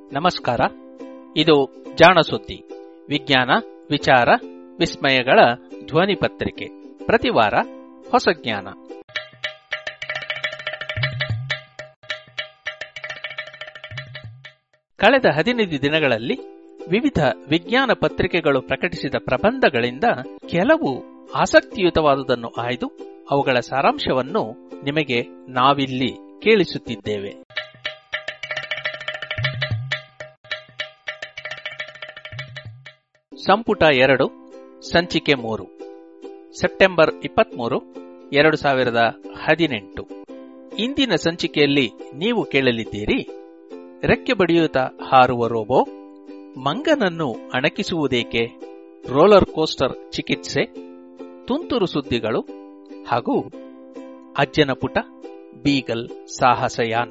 ನಮಸ್ಕಾರ ಇದು ಜಾಣ ಸುದ್ದಿ ವಿಜ್ಞಾನ ವಿಚಾರ ವಿಸ್ಮಯಗಳ ಧ್ವನಿ ಪತ್ರಿಕೆ ಪ್ರತಿ ವಾರ ಹೊಸ ಜ್ಞಾನ ಕಳೆದ ಹದಿನೈದು ದಿನಗಳಲ್ಲಿ ವಿವಿಧ ವಿಜ್ಞಾನ ಪತ್ರಿಕೆಗಳು ಪ್ರಕಟಿಸಿದ ಪ್ರಬಂಧಗಳಿಂದ ಕೆಲವು ಆಸಕ್ತಿಯುತವಾದುದನ್ನು ಆಯ್ದು ಅವುಗಳ ಸಾರಾಂಶವನ್ನು ನಿಮಗೆ ನಾವಿಲ್ಲಿ ಕೇಳಿಸುತ್ತಿದ್ದೇವೆ ಸಂಪುಟ ಎರಡು ಸಂಚಿಕೆ ಮೂರು ಸೆಪ್ಟೆಂಬರ್ ಇಪ್ಪತ್ಮೂರು ಎರಡು ಸಾವಿರದ ಹದಿನೆಂಟು ಇಂದಿನ ಸಂಚಿಕೆಯಲ್ಲಿ ನೀವು ಕೇಳಲಿದ್ದೀರಿ ರೆಕ್ಕೆ ಬಡಿಯುತ್ತ ಹಾರುವ ರೋಬೋ ಮಂಗನನ್ನು ಅಣಕಿಸುವುದೇಕೆ ರೋಲರ್ ಕೋಸ್ಟರ್ ಚಿಕಿತ್ಸೆ ತುಂತುರು ಸುದ್ದಿಗಳು ಹಾಗೂ ಅಜ್ಜನ ಪುಟ ಬೀಗಲ್ ಸಾಹಸಯಾನ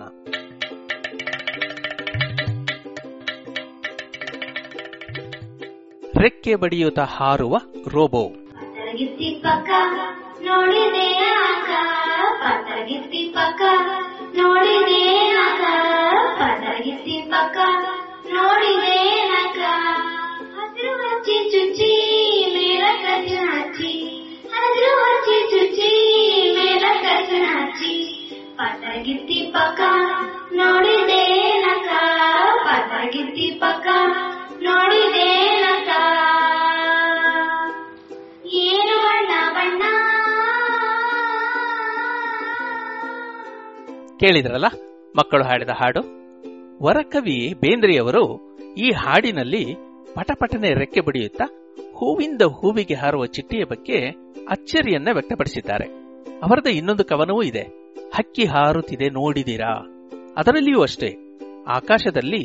ರೆಕ್ಕೆ ಬಡಿಯುತ್ತ ಹಾರುವ ರೋಬೋ ಪತರಗಿತ್ತಿ ಪಕ್ಕ ನೋಡಿದೆ ಆಗ ಪತರಗಿತ್ತಿ ಪಕ್ಕ ನೋಡಿದೆ ಆಗ ಪತರಗಿತ್ತಿ ಪಕ್ಕ ನೋಡಿದೆ ಆಗ ಹಸಿರು ಹಚ್ಚಿ ಚುಚ್ಚಿ ಮೇಲ ಕಚ್ಚು ಹಚ್ಚಿ ಹಸಿರು ಹಚ್ಚಿ ಚುಚ್ಚಿ ಮೇಲ ಕಚ್ಚು ಹಚ್ಚಿ ಪತರಗಿತ್ತಿ ಪಕ್ಕ ನೋಡಿದೆ ನಕ ಪತರಗಿತ್ತಿ ಪಕ್ಕ ನೋಡಿದೆ ನಕ ಏನು ಬಣ್ಣ ಬಣ್ಣ ಕೇಳಿದ್ರಲ್ಲ ಮಕ್ಕಳು ಹಾಡಿದ ಹಾಡು ವರಕವಿ ಬೇಂದ್ರೆಯವರು ಈ ಹಾಡಿನಲ್ಲಿ ಪಟಪಟನೆ ರೆಕ್ಕೆ ಬಡಿಯುತ್ತಾ ಹೂವಿಂದ ಹೂವಿಗೆ ಹಾರುವ ಚಿಟ್ಟಿಯ ಬಗ್ಗೆ ಅಚ್ಚರಿಯನ್ನ ವ್ಯಕ್ತಪಡಿಸಿದ್ದಾರೆ ಅವರದ ಇನ್ನೊಂದು ಕವನವೂ ಇದೆ ಹಕ್ಕಿ ಹಾರುತ್ತಿದೆ ನೋಡಿದಿರಾ ಅದರಲ್ಲಿಯೂ ಅಷ್ಟೇ ಆಕಾಶದಲ್ಲಿ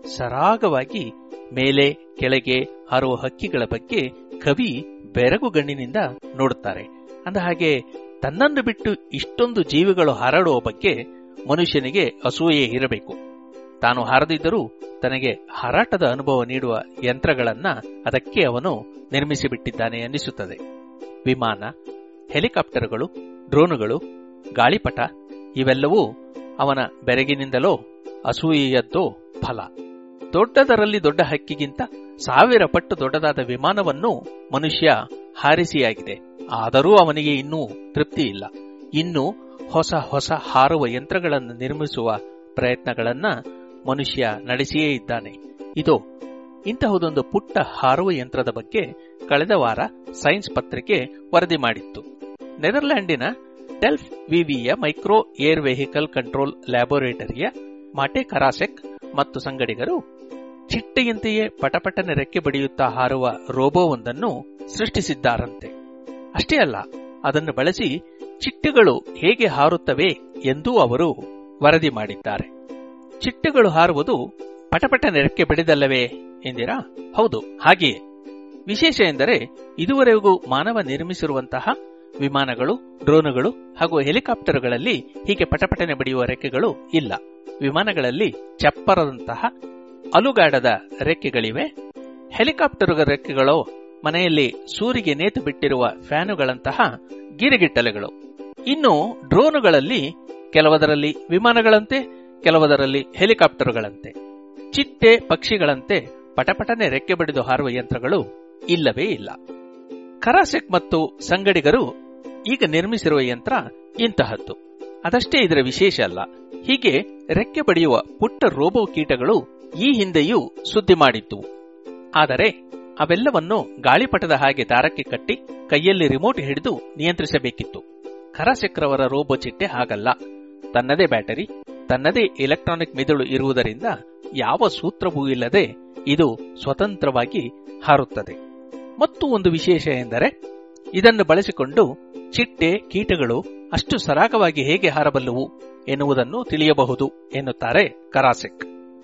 ಸರಾಗವಾಗಿ ಮೇಲೆ ಕೆಳಗೆ ಹಾರುವ ಹಕ್ಕಿಗಳ ಬಗ್ಗೆ ಕವಿ ಬೆರಗುಗಣ್ಣಿನಿಂದ ನೋಡುತ್ತಾರೆ ಅಂದ ಹಾಗೆ ತನ್ನನ್ನು ಬಿಟ್ಟು ಇಷ್ಟೊಂದು ಜೀವಿಗಳು ಹಾರಾಡುವ ಬಗ್ಗೆ ಮನುಷ್ಯನಿಗೆ ಅಸೂಯೆ ಇರಬೇಕು ತಾನು ಹಾರದಿದ್ದರೂ ತನಗೆ ಹಾರಾಟದ ಅನುಭವ ನೀಡುವ ಯಂತ್ರಗಳನ್ನ ಅದಕ್ಕೆ ಅವನು ನಿರ್ಮಿಸಿಬಿಟ್ಟಿದ್ದಾನೆ ಅನ್ನಿಸುತ್ತದೆ ವಿಮಾನ ಹೆಲಿಕಾಪ್ಟರ್ಗಳು ಡ್ರೋನುಗಳು ಗಾಳಿಪಟ ಇವೆಲ್ಲವೂ ಅವನ ಬೆರಗಿನಿಂದಲೋ ಅಸೂಯೆಯದ್ದೋ ಫಲ ದೊಡ್ಡದರಲ್ಲಿ ದೊಡ್ಡ ಹಕ್ಕಿಗಿಂತ ಸಾವಿರ ಪಟ್ಟು ದೊಡ್ಡದಾದ ವಿಮಾನವನ್ನು ಮನುಷ್ಯ ಹಾರಿಸಿಯಾಗಿದೆ ಆದರೂ ಅವನಿಗೆ ಇನ್ನೂ ತೃಪ್ತಿ ಇಲ್ಲ ಇನ್ನು ಹೊಸ ಹೊಸ ಹಾರುವ ಯಂತ್ರಗಳನ್ನು ನಿರ್ಮಿಸುವ ಪ್ರಯತ್ನಗಳನ್ನ ಮನುಷ್ಯ ನಡೆಸಿಯೇ ಇದ್ದಾನೆ ಇದು ಇಂತಹದೊಂದು ಪುಟ್ಟ ಹಾರುವ ಯಂತ್ರದ ಬಗ್ಗೆ ಕಳೆದ ವಾರ ಸೈನ್ಸ್ ಪತ್ರಿಕೆ ವರದಿ ಮಾಡಿತ್ತು ನೆದರ್ಲ್ಯಾಂಡಿನ ಡೆಲ್ಫ್ ವಿವಿಯ ಮೈಕ್ರೋ ಏರ್ ವೆಹಿಕಲ್ ಕಂಟ್ರೋಲ್ ಲ್ಯಾಬೋರೇಟರಿಯ ಮಾಟೆ ಕರಾಸೆಕ್ ಮತ್ತು ಸಂಗಡಿಗರು ಚಿಟ್ಟೆಯಂತೆಯೇ ಪಟಪಟನೆ ರೆಕ್ಕೆ ಬಡಿಯುತ್ತಾ ಹಾರುವ ರೋಬೋವೊಂದನ್ನು ಸೃಷ್ಟಿಸಿದ್ದಾರಂತೆ ಅಷ್ಟೇ ಅಲ್ಲ ಅದನ್ನು ಬಳಸಿ ಚಿಟ್ಟೆಗಳು ಹೇಗೆ ಹಾರುತ್ತವೆ ಎಂದೂ ಅವರು ವರದಿ ಮಾಡಿದ್ದಾರೆ ಚಿಟ್ಟೆಗಳು ಹಾರುವುದು ಪಟಪಟನೆ ರೆಕ್ಕೆ ಬಡಿದಲ್ಲವೇ ಎಂದಿರಾ ಹೌದು ಹಾಗೆಯೇ ವಿಶೇಷ ಎಂದರೆ ಇದುವರೆಗೂ ಮಾನವ ನಿರ್ಮಿಸಿರುವಂತಹ ವಿಮಾನಗಳು ಡ್ರೋನುಗಳು ಹಾಗೂ ಹೆಲಿಕಾಪ್ಟರ್ಗಳಲ್ಲಿ ಹೀಗೆ ಪಟಪಟನೆ ಬಡಿಯುವ ರೆಕ್ಕೆಗಳು ಇಲ್ಲ ವಿಮಾನಗಳಲ್ಲಿ ಚಪ್ಪರದಂತಹ ಅಲುಗಾಡದ ರೆಕ್ಕೆಗಳಿವೆ ಹೆಲಿಕಾಪ್ಟರ್ ರೆಕ್ಕೆಗಳು ಮನೆಯಲ್ಲಿ ಸೂರಿಗೆ ನೇತು ಬಿಟ್ಟಿರುವ ಫ್ಯಾನುಗಳಂತಹ ಗಿರಿಗಿಟ್ಟಲೆಗಳು ಇನ್ನು ಡ್ರೋನುಗಳಲ್ಲಿ ಕೆಲವದರಲ್ಲಿ ವಿಮಾನಗಳಂತೆ ಕೆಲವದರಲ್ಲಿ ಹೆಲಿಕಾಪ್ಟರ್ಗಳಂತೆ ಚಿಟ್ಟೆ ಪಕ್ಷಿಗಳಂತೆ ಪಟಪಟನೆ ರೆಕ್ಕೆ ಬಡಿದು ಹಾರುವ ಯಂತ್ರಗಳು ಇಲ್ಲವೇ ಇಲ್ಲ ಕರಾಸೆಕ್ ಮತ್ತು ಸಂಗಡಿಗರು ಈಗ ನಿರ್ಮಿಸಿರುವ ಯಂತ್ರ ಇಂತಹದ್ದು ಅದಷ್ಟೇ ಇದರ ವಿಶೇಷ ಅಲ್ಲ ಹೀಗೆ ರೆಕ್ಕೆ ಬಡಿಯುವ ಪುಟ್ಟ ರೋಬೋ ಕೀಟಗಳು ಈ ಹಿಂದೆಯೂ ಸುದ್ದಿ ಮಾಡಿದ್ದುವು ಆದರೆ ಅವೆಲ್ಲವನ್ನು ಗಾಳಿಪಟದ ಹಾಗೆ ದಾರಕ್ಕೆ ಕಟ್ಟಿ ಕೈಯಲ್ಲಿ ರಿಮೋಟ್ ಹಿಡಿದು ನಿಯಂತ್ರಿಸಬೇಕಿತ್ತು ಕರಾಸೆಕ್ರವರ ರೋಬೋ ಚಿಟ್ಟೆ ಹಾಗಲ್ಲ ತನ್ನದೇ ಬ್ಯಾಟರಿ ತನ್ನದೇ ಎಲೆಕ್ಟ್ರಾನಿಕ್ ಮಿದುಳು ಇರುವುದರಿಂದ ಯಾವ ಸೂತ್ರವೂ ಇಲ್ಲದೆ ಇದು ಸ್ವತಂತ್ರವಾಗಿ ಹಾರುತ್ತದೆ ಮತ್ತು ಒಂದು ವಿಶೇಷ ಎಂದರೆ ಇದನ್ನು ಬಳಸಿಕೊಂಡು ಚಿಟ್ಟೆ ಕೀಟಗಳು ಅಷ್ಟು ಸರಾಗವಾಗಿ ಹೇಗೆ ಹಾರಬಲ್ಲವು ಎನ್ನುವುದನ್ನು ತಿಳಿಯಬಹುದು ಎನ್ನುತ್ತಾರೆ ಕರಾಸೆಕ್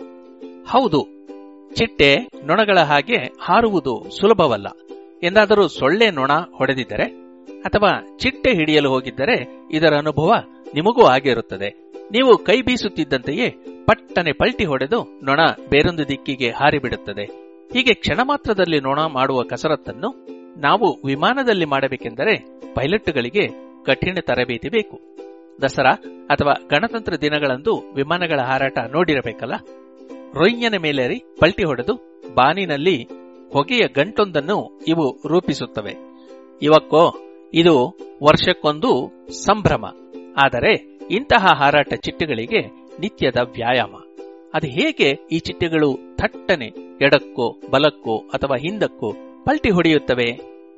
ಹೌದು ಚಿಟ್ಟೆ ನೊಣಗಳ ಹಾಗೆ ಹಾರುವುದು ಸುಲಭವಲ್ಲ ಎಂದಾದರೂ ಸೊಳ್ಳೆ ನೊಣ ಹೊಡೆದಿದ್ದರೆ ಅಥವಾ ಚಿಟ್ಟೆ ಹಿಡಿಯಲು ಹೋಗಿದ್ದರೆ ಇದರ ಅನುಭವ ನಿಮಗೂ ಆಗಿರುತ್ತದೆ ನೀವು ಕೈ ಬೀಸುತ್ತಿದ್ದಂತೆಯೇ ಪಟ್ಟನೆ ಪಲ್ಟಿ ಹೊಡೆದು ನೊಣ ಬೇರೊಂದು ದಿಕ್ಕಿಗೆ ಹಾರಿಬಿಡುತ್ತದೆ ಹೀಗೆ ಕ್ಷಣ ಮಾತ್ರದಲ್ಲಿ ನೊಣ ಮಾಡುವ ಕಸರತ್ತನ್ನು ನಾವು ವಿಮಾನದಲ್ಲಿ ಮಾಡಬೇಕೆಂದರೆ ಪೈಲಟ್ಗಳಿಗೆ ಕಠಿಣ ತರಬೇತಿ ಬೇಕು ದಸರಾ ಅಥವಾ ಗಣತಂತ್ರ ದಿನಗಳಂದು ವಿಮಾನಗಳ ಹಾರಾಟ ನೋಡಿರಬೇಕಲ್ಲ ರೊಯ್ಯನ ಮೇಲೇರಿ ಪಲ್ಟಿ ಹೊಡೆದು ಬಾನಿನಲ್ಲಿ ಹೊಗೆಯ ಗಂಟೊಂದನ್ನು ಇವು ರೂಪಿಸುತ್ತವೆ ಇವಕ್ಕೋ ಇದು ವರ್ಷಕ್ಕೊಂದು ಸಂಭ್ರಮ ಆದರೆ ಇಂತಹ ಹಾರಾಟ ಚಿಟ್ಟೆಗಳಿಗೆ ನಿತ್ಯದ ವ್ಯಾಯಾಮ ಅದು ಹೇಗೆ ಈ ಚಿಟ್ಟೆಗಳು ಥಟ್ಟನೆ ಎಡಕ್ಕೋ ಬಲಕ್ಕೋ ಅಥವಾ ಹಿಂದಕ್ಕೋ ಪಲ್ಟಿ ಹೊಡೆಯುತ್ತವೆ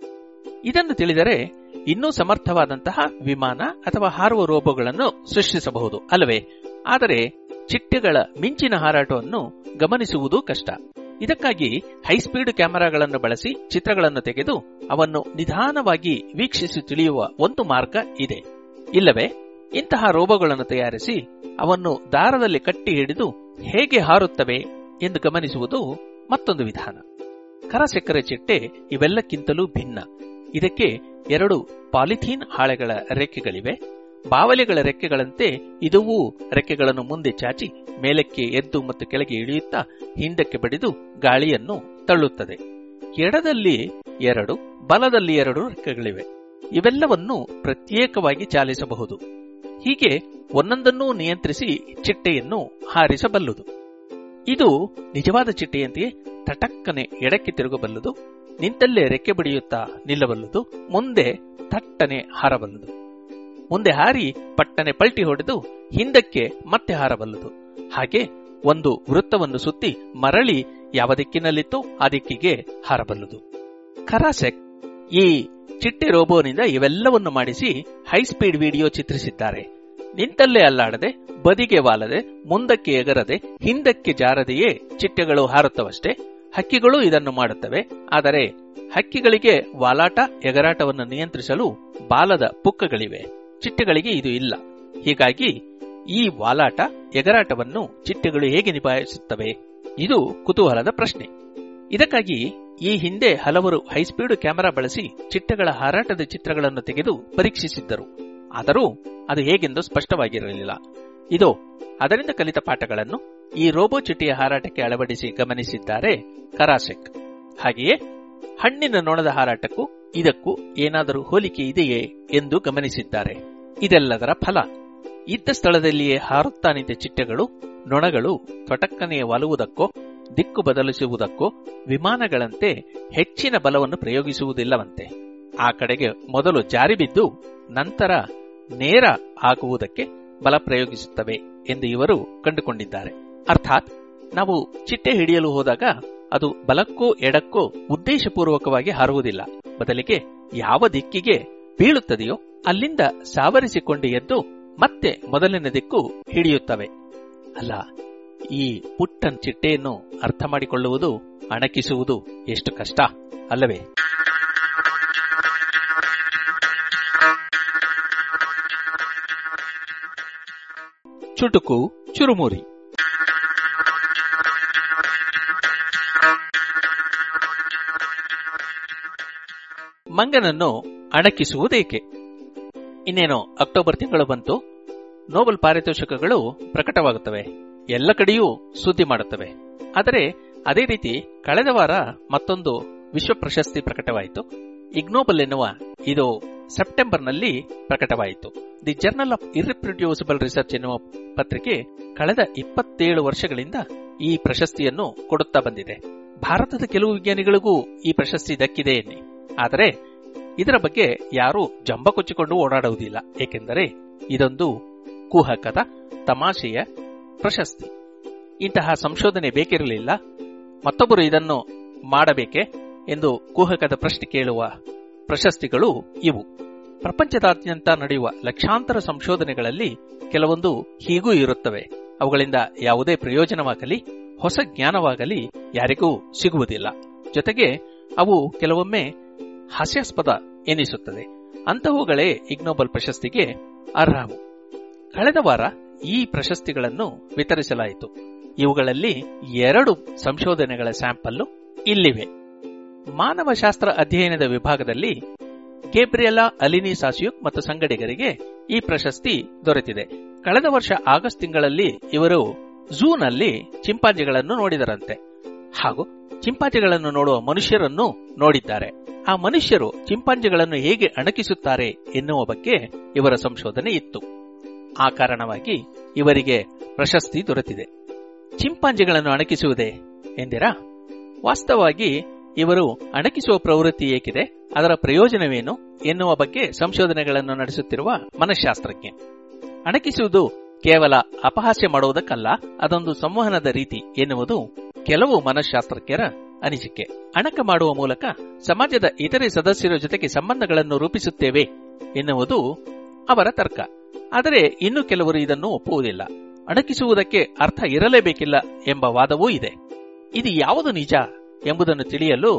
ಇದನ್ನು ತಿಳಿದರೆ ಇನ್ನೂ ಸಮರ್ಥವಾದಂತಹ ವಿಮಾನ ಅಥವಾ ಹಾರುವ ರೋಬೋಗಳನ್ನು ಸೃಷ್ಟಿಸಬಹುದು ಅಲ್ಲವೇ ಆದರೆ ಚಿಟ್ಟೆಗಳ ಮಿಂಚಿನ ಹಾರಾಟವನ್ನು ಗಮನಿಸುವುದು ಕಷ್ಟ ಇದಕ್ಕಾಗಿ ಹೈಸ್ಪೀಡ್ ಕ್ಯಾಮೆರಾಗಳನ್ನು ಬಳಸಿ ಚಿತ್ರಗಳನ್ನು ತೆಗೆದು ಅವನ್ನು ನಿಧಾನವಾಗಿ ವೀಕ್ಷಿಸಿ ತಿಳಿಯುವ ಒಂದು ಮಾರ್ಗ ಇದೆ ಇಲ್ಲವೇ ಇಂತಹ ರೋಬೋಗಳನ್ನು ತಯಾರಿಸಿ ಅವನ್ನು ದಾರದಲ್ಲಿ ಕಟ್ಟಿ ಹಿಡಿದು ಹೇಗೆ ಹಾರುತ್ತವೆ ಎಂದು ಗಮನಿಸುವುದು ಮತ್ತೊಂದು ವಿಧಾನ ಕರಸೆಕ್ಕರೆ ಚಿಟ್ಟೆ ಇವೆಲ್ಲಕ್ಕಿಂತಲೂ ಭಿನ್ನ ಇದಕ್ಕೆ ಎರಡು ಪಾಲಿಥೀನ್ ಹಾಳೆಗಳ ರೆಕ್ಕೆಗಳಿವೆ ಬಾವಲಿಗಳ ರೆಕ್ಕೆಗಳಂತೆ ಇದುವೂ ರೆಕ್ಕೆಗಳನ್ನು ಮುಂದೆ ಚಾಚಿ ಮೇಲಕ್ಕೆ ಎದ್ದು ಮತ್ತು ಕೆಳಗೆ ಇಳಿಯುತ್ತಾ ಹಿಂದಕ್ಕೆ ಬಡಿದು ಗಾಳಿಯನ್ನು ತಳ್ಳುತ್ತದೆ ಎಡದಲ್ಲಿ ಎರಡು ಬಲದಲ್ಲಿ ಎರಡು ರೆಕ್ಕೆಗಳಿವೆ ಇವೆಲ್ಲವನ್ನು ಪ್ರತ್ಯೇಕವಾಗಿ ಚಾಲಿಸಬಹುದು ಹೀಗೆ ಒಂದೊಂದನ್ನೂ ನಿಯಂತ್ರಿಸಿ ಚಿಟ್ಟೆಯನ್ನು ಹಾರಿಸಬಲ್ಲುದು ಇದು ನಿಜವಾದ ಚಿಟ್ಟೆಯಂತೆಯೇ ತಟಕ್ಕನೆ ಎಡಕ್ಕೆ ತಿರುಗಬಲ್ಲದು ನಿಂತಲ್ಲೇ ರೆಕ್ಕೆ ಬಡಿಯುತ್ತಾ ನಿಲ್ಲಬಲ್ಲದು ಮುಂದೆ ತಟ್ಟನೆ ಹಾರಬಲ್ಲದು ಮುಂದೆ ಹಾರಿ ಪಟ್ಟನೆ ಪಲ್ಟಿ ಹೊಡೆದು ಹಿಂದಕ್ಕೆ ಮತ್ತೆ ಹಾರಬಲ್ಲದು ಹಾಗೆ ಒಂದು ವೃತ್ತವನ್ನು ಸುತ್ತಿ ಮರಳಿ ಯಾವ ದಿಕ್ಕಿನಲ್ಲಿತ್ತೋ ಆ ದಿಕ್ಕಿಗೆ ಹಾರಬಲ್ಲದು ಕರಾಸೆಕ್ ಈ ಚಿಟ್ಟೆ ರೋಬೋನಿಂದ ಇವೆಲ್ಲವನ್ನು ಮಾಡಿಸಿ ಹೈಸ್ಪೀಡ್ ವಿಡಿಯೋ ಚಿತ್ರಿಸಿದ್ದಾರೆ ನಿಂತಲ್ಲೇ ಅಲ್ಲಾಡದೆ ಬದಿಗೆ ವಾಲದೆ ಮುಂದಕ್ಕೆ ಎಗರದೆ ಹಿಂದಕ್ಕೆ ಜಾರದೆಯೇ ಚಿಟ್ಟೆಗಳು ಹಾರುತ್ತವಷ್ಟೇ ಹಕ್ಕಿಗಳು ಇದನ್ನು ಮಾಡುತ್ತವೆ ಆದರೆ ಹಕ್ಕಿಗಳಿಗೆ ವಾಲಾಟ ಎಗರಾಟವನ್ನು ನಿಯಂತ್ರಿಸಲು ಬಾಲದ ಪುಕ್ಕಗಳಿವೆ ಚಿಟ್ಟೆಗಳಿಗೆ ಇದು ಇಲ್ಲ ಹೀಗಾಗಿ ಈ ವಾಲಾಟ ಎಗರಾಟವನ್ನು ಚಿಟ್ಟೆಗಳು ಹೇಗೆ ನಿಭಾಯಿಸುತ್ತವೆ ಇದು ಕುತೂಹಲದ ಪ್ರಶ್ನೆ ಇದಕ್ಕಾಗಿ ಈ ಹಿಂದೆ ಹಲವರು ಹೈಸ್ಪೀಡ್ ಕ್ಯಾಮೆರಾ ಬಳಸಿ ಚಿಟ್ಟೆಗಳ ಹಾರಾಟದ ಚಿತ್ರಗಳನ್ನು ತೆಗೆದು ಪರೀಕ್ಷಿಸಿದ್ದರು ಆದರೂ ಅದು ಹೇಗೆಂದು ಸ್ಪಷ್ಟವಾಗಿರಲಿಲ್ಲ ಇದು ಅದರಿಂದ ಕಲಿತ ಪಾಠಗಳನ್ನು ಈ ರೋಬೋ ಚಿಟ್ಟೆಯ ಹಾರಾಟಕ್ಕೆ ಅಳವಡಿಸಿ ಗಮನಿಸಿದ್ದಾರೆ ಕರಾಸೆಕ್ ಹಾಗೆಯೇ ಹಣ್ಣಿನ ನೊಣದ ಹಾರಾಟಕ್ಕೂ ಇದಕ್ಕೂ ಏನಾದರೂ ಹೋಲಿಕೆ ಇದೆಯೇ ಎಂದು ಗಮನಿಸಿದ್ದಾರೆ ಇದೆಲ್ಲದರ ಫಲ ಇದ್ದ ಸ್ಥಳದಲ್ಲಿಯೇ ಹಾರುತ್ತಾ ನಿಂತ ಚಿಟ್ಟೆಗಳು ನೊಣಗಳು ತೊಟಕ್ಕನೆಯ ವಾಲುವುದಕ್ಕೋ ದಿಕ್ಕು ಬದಲಿಸುವುದಕ್ಕೋ ವಿಮಾನಗಳಂತೆ ಹೆಚ್ಚಿನ ಬಲವನ್ನು ಪ್ರಯೋಗಿಸುವುದಿಲ್ಲವಂತೆ ಆ ಕಡೆಗೆ ಮೊದಲು ಜಾರಿ ಬಿದ್ದು ನಂತರ ನೇರ ಆಗುವುದಕ್ಕೆ ಬಲ ಪ್ರಯೋಗಿಸುತ್ತವೆ ಎಂದು ಇವರು ಕಂಡುಕೊಂಡಿದ್ದಾರೆ ಅರ್ಥಾತ್ ನಾವು ಚಿಟ್ಟೆ ಹಿಡಿಯಲು ಹೋದಾಗ ಅದು ಬಲಕ್ಕೋ ಎಡಕ್ಕೋ ಉದ್ದೇಶಪೂರ್ವಕವಾಗಿ ಹಾರುವುದಿಲ್ಲ ಬದಲಿಗೆ ಯಾವ ದಿಕ್ಕಿಗೆ ಬೀಳುತ್ತದೆಯೋ ಅಲ್ಲಿಂದ ಸಾವರಿಸಿಕೊಂಡು ಎದ್ದು ಮತ್ತೆ ಮೊದಲಿನ ದಿಕ್ಕು ಹಿಡಿಯುತ್ತವೆ ಅಲ್ಲ ಈ ಪುಟ್ಟನ್ ಚಿಟ್ಟೆಯನ್ನು ಅರ್ಥ ಮಾಡಿಕೊಳ್ಳುವುದು ಅಣಕಿಸುವುದು ಎಷ್ಟು ಕಷ್ಟ ಅಲ್ಲವೇ ಚುಟುಕು ಚುರುಮುರಿ ಮಂಗನನ್ನು ಅಣಕಿಸುವುದೇಕೆ ಇನ್ನೇನು ಅಕ್ಟೋಬರ್ ತಿಂಗಳು ಬಂತು ನೋಬೆಲ್ ಪಾರಿತೋಷಕಗಳು ಪ್ರಕಟವಾಗುತ್ತವೆ ಎಲ್ಲ ಕಡೆಯೂ ಸುದ್ದಿ ಮಾಡುತ್ತವೆ ಆದರೆ ಅದೇ ರೀತಿ ಕಳೆದ ವಾರ ಮತ್ತೊಂದು ವಿಶ್ವ ಪ್ರಶಸ್ತಿ ಪ್ರಕಟವಾಯಿತು ಇಗ್ನೋಬಲ್ ಎನ್ನುವ ಇದು ಸೆಪ್ಟೆಂಬರ್ನಲ್ಲಿ ಪ್ರಕಟವಾಯಿತು the journal of irreproducible research ಎನ್ನುವ ಪತ್ರಿಕೆ ಕಳೆದ ಇಪ್ಪತ್ತೇಳು ವರ್ಷಗಳಿಂದ ಈ ಪ್ರಶಸ್ತಿಯನ್ನು ಕೊಡುತ್ತಾ ಬಂದಿದೆ ಭಾರತದ ಕೆಲವು ವಿಜ್ಞಾನಿಗಳಿಗೂ ಈ ಪ್ರಶಸ್ತಿ ದಕ್ಕಿದೆ ಎನ್ನಿ ಆದರೆ ಇದರ ಬಗ್ಗೆ ಯಾರೂ ಜಂಬ ಕೊಚ್ಚಿಕೊಂಡು ಓಡಾಡುವುದಿಲ್ಲ ಏಕೆಂದರೆ ಇದೊಂದು ಕುಹಕದ ತಮಾಷೆಯ ಪ್ರಶಸ್ತಿ ಇಂತಹ ಸಂಶೋಧನೆ ಬೇಕಿರಲಿಲ್ಲ ಮತ್ತೊಬ್ಬರು ಇದನ್ನು ಮಾಡಬೇಕೆ ಎಂದು ಕುಹಕದ ಪ್ರಶ್ನೆ ಕೇಳುವ ಪ್ರಶಸ್ತಿಗಳು ಇವು ಪ್ರಪಂಚದಾದ್ಯಂತ ನಡೆಯುವ ಲಕ್ಷಾಂತರ ಸಂಶೋಧನೆಗಳಲ್ಲಿ ಕೆಲವೊಂದು ಹೀಗೂ ಇರುತ್ತವೆ ಅವುಗಳಿಂದ ಯಾವುದೇ ಪ್ರಯೋಜನವಾಗಲಿ ಹೊಸ ಜ್ಞಾನವಾಗಲಿ ಯಾರಿಗೂ ಸಿಗುವುದಿಲ್ಲ ಜೊತೆಗೆ ಅವು ಕೆಲವೊಮ್ಮೆ ಹಾಸ್ಯಾಸ್ಪದ ಎನಿಸುತ್ತದೆ ಅಂತಹವುಗಳೇ ಇಗ್ನೋಬಲ್ ಪ್ರಶಸ್ತಿಗೆ ಅರ್ಹವು ಕಳೆದ ವಾರ ಈ ಪ್ರಶಸ್ತಿಗಳನ್ನು ವಿತರಿಸಲಾಯಿತು ಇವುಗಳಲ್ಲಿ ಎರಡು ಸಂಶೋಧನೆಗಳ ಸ್ಯಾಂಪಲ್ಲು ಇಲ್ಲಿವೆ ಮಾನವಶಾಸ್ತ್ರ ಅಧ್ಯಯನದ ವಿಭಾಗದಲ್ಲಿ ಗೇಬ್ರಿಯಲಾ ಅಲಿನಿ ಸಾಸಿಯುಕ್ ಮತ್ತು ಸಂಗಡಿಗರಿಗೆ ಈ ಪ್ರಶಸ್ತಿ ದೊರೆತಿದೆ ಕಳೆದ ವರ್ಷ ಆಗಸ್ಟ್ ತಿಂಗಳಲ್ಲಿ ಇವರು ಝೂನಲ್ಲಿ ಚಿಂಪಾಂಜಿಗಳನ್ನು ನೋಡಿದರಂತೆ ಹಾಗೂ ಚಿಂಪಾಂಜಿಗಳನ್ನು ನೋಡುವ ಮನುಷ್ಯರನ್ನು ನೋಡಿದ್ದಾರೆ ಆ ಮನುಷ್ಯರು ಚಿಂಪಾಂಜಿಗಳನ್ನು ಹೇಗೆ ಅಣಕಿಸುತ್ತಾರೆ ಎನ್ನುವ ಬಗ್ಗೆ ಇವರ ಸಂಶೋಧನೆ ಇತ್ತು ಆ ಕಾರಣವಾಗಿ ಇವರಿಗೆ ಪ್ರಶಸ್ತಿ ದೊರೆತಿದೆ ಚಿಂಪಾಂಜಿಗಳನ್ನು ಅಣಕಿಸುವುದೇ ಎಂದಿರಾ ವಾಸ್ತವವಾಗಿ ಇವರು ಅಣಕಿಸುವ ಪ್ರವೃತ್ತಿ ಏಕಿದೆ ಅದರ ಪ್ರಯೋಜನವೇನು ಎನ್ನುವ ಬಗ್ಗೆ ಸಂಶೋಧನೆಗಳನ್ನು ನಡೆಸುತ್ತಿರುವ ಮನಃಶಾಸ್ತ್ರಜ್ಞ ಅಣಕಿಸುವುದು ಕೇವಲ ಅಪಹಾಸ್ಯ ಮಾಡುವುದಕ್ಕಲ್ಲ ಅದೊಂದು ಸಂವಹನದ ರೀತಿ ಎನ್ನುವುದು ಕೆಲವು ಮನಃಶಾಸ್ತ್ರಜ್ಞರ ಅನಿಸಿಕೆ ಅಣಕ ಮಾಡುವ ಮೂಲಕ ಸಮಾಜದ ಇತರೆ ಸದಸ್ಯರ ಜೊತೆಗೆ ಸಂಬಂಧಗಳನ್ನು ರೂಪಿಸುತ್ತೇವೆ ಎನ್ನುವುದು ಅವರ ತರ್ಕ ಆದರೆ ಇನ್ನು ಕೆಲವರು ಇದನ್ನು ಒಪ್ಪುವುದಿಲ್ಲ ಅಣಕಿಸುವುದಕ್ಕೆ ಅರ್ಥ ಇರಲೇಬೇಕಿಲ್ಲ ಎಂಬ ವಾದವೂ ಇದೆ ಇದು ಯಾವುದು ನಿಜ ಎಂಬುದನ್ನು ತಿಳಿಯಲು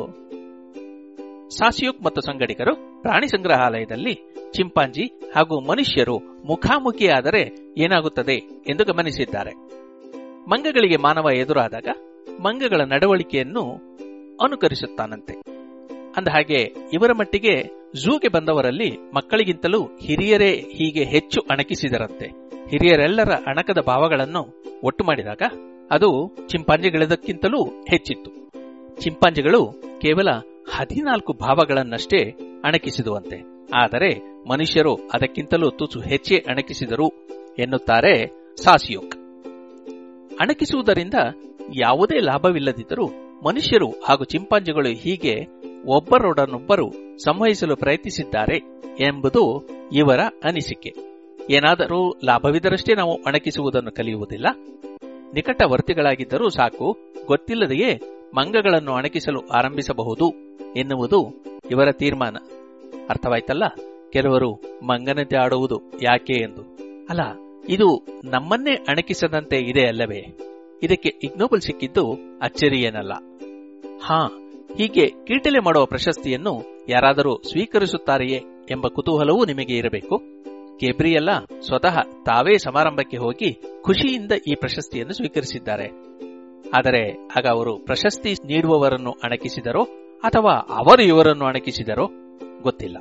ಸಾಸಿಯುಕ್ ಮತ್ತು ಸಂಗಡಿಗರು ಪ್ರಾಣಿ ಸಂಗ್ರಹಾಲಯದಲ್ಲಿ ಚಿಂಪಾಂಜಿ ಹಾಗೂ ಮನುಷ್ಯರು ಮುಖಾಮುಖಿಯಾದರೆ ಏನಾಗುತ್ತದೆ ಎಂದು ಗಮನಿಸಿದ್ದಾರೆ ಮಂಗಗಳಿಗೆ ಮಾನವ ಎದುರಾದಾಗ ಮಂಗಗಳ ನಡವಳಿಕೆಯನ್ನು ಅನುಕರಿಸುತ್ತಾನಂತೆ ಅಂದಹಾಗೆ ಇವರ ಮಟ್ಟಿಗೆ ಝೂಗೆ ಬಂದವರಲ್ಲಿ ಮಕ್ಕಳಿಗಿಂತಲೂ ಹಿರಿಯರೇ ಹೀಗೆ ಹೆಚ್ಚು ಅಣಕಿಸಿದರಂತೆ ಹಿರಿಯರೆಲ್ಲರ ಅಣಕದ ಭಾವಗಳನ್ನು ಒಟ್ಟು ಮಾಡಿದಾಗ ಅದು ಚಿಂಪಾಂಜಿಗಳದಕ್ಕಿಂತಲೂ ಹೆಚ್ಚಿತ್ತು ಚಿಂಪಾಂಜಿಗಳು ಕೇವಲ ಹದಿನಾಲ್ಕು ಭಾವಗಳನ್ನಷ್ಟೇ ಅಣಕಿಸಿದುವಂತೆ ಆದರೆ ಮನುಷ್ಯರು ಅದಕ್ಕಿಂತಲೂ ತುಸು ಹೆಚ್ಚೇ ಅಣಕಿಸಿದರು ಎನ್ನುತ್ತಾರೆ ಸಾಸಿಯೋಕ್ ಅಣಕಿಸುವುದರಿಂದ ಯಾವುದೇ ಲಾಭವಿಲ್ಲದಿದ್ದರೂ ಮನುಷ್ಯರು ಹಾಗೂ ಚಿಂಪಾಂಜಿಗಳು ಹೀಗೆ ಒಬ್ಬರೊಡನೊಬ್ಬರು ಸಂವಹಿಸಲು ಪ್ರಯತ್ನಿಸಿದ್ದಾರೆ ಎಂಬುದು ಇವರ ಅನಿಸಿಕೆ ಏನಾದರೂ ಲಾಭವಿದ್ದರಷ್ಟೇ ನಾವು ಅಣಕಿಸುವುದನ್ನು ಕಲಿಯುವುದಿಲ್ಲ ನಿಕಟವರ್ತಿಗಳಾಗಿದ್ದರೂ ಸಾಕು ಗೊತ್ತಿಲ್ಲದೆಯೇ ಮಂಗಗಳನ್ನು ಅಣಕಿಸಲು ಆರಂಭಿಸಬಹುದು ಎನ್ನುವುದು ಇವರ ತೀರ್ಮಾನ ಅರ್ಥವಾಯ್ತಲ್ಲ ಕೆಲವರು ಮಂಗನಂತೆ ಆಡುವುದು ಯಾಕೆ ಎಂದು ಅಲ್ಲ ಇದು ನಮ್ಮನ್ನೇ ಅಣಕಿಸದಂತೆ ಇದೆ ಅಲ್ಲವೇ ಇದಕ್ಕೆ ಇಗ್ನೋಬಲ್ ಸಿಕ್ಕಿದ್ದು ಅಚ್ಚರಿಯೇನಲ್ಲ ಹಾ ಹೀಗೆ ಕೀಟಲೆ ಮಾಡುವ ಪ್ರಶಸ್ತಿಯನ್ನು ಯಾರಾದರೂ ಸ್ವೀಕರಿಸುತ್ತಾರೆಯೇ ಎಂಬ ಕುತೂಹಲವೂ ನಿಮಗೆ ಇರಬೇಕು ಗೇಬ್ರಿಯಲ್ಲ ಸ್ವತಃ ತಾವೇ ಸಮಾರಂಭಕ್ಕೆ ಹೋಗಿ ಖುಷಿಯಿಂದ ಈ ಪ್ರಶಸ್ತಿಯನ್ನು ಸ್ವೀಕರಿಸಿದ್ದಾರೆ ಆದರೆ ಆಗ ಅವರು ಪ್ರಶಸ್ತಿ ನೀಡುವವರನ್ನು ಅಣಕಿಸಿದರೋ ಅಥವಾ ಅವರು ಇವರನ್ನು ಅಣಕಿಸಿದರೋ ಗೊತ್ತಿಲ್ಲ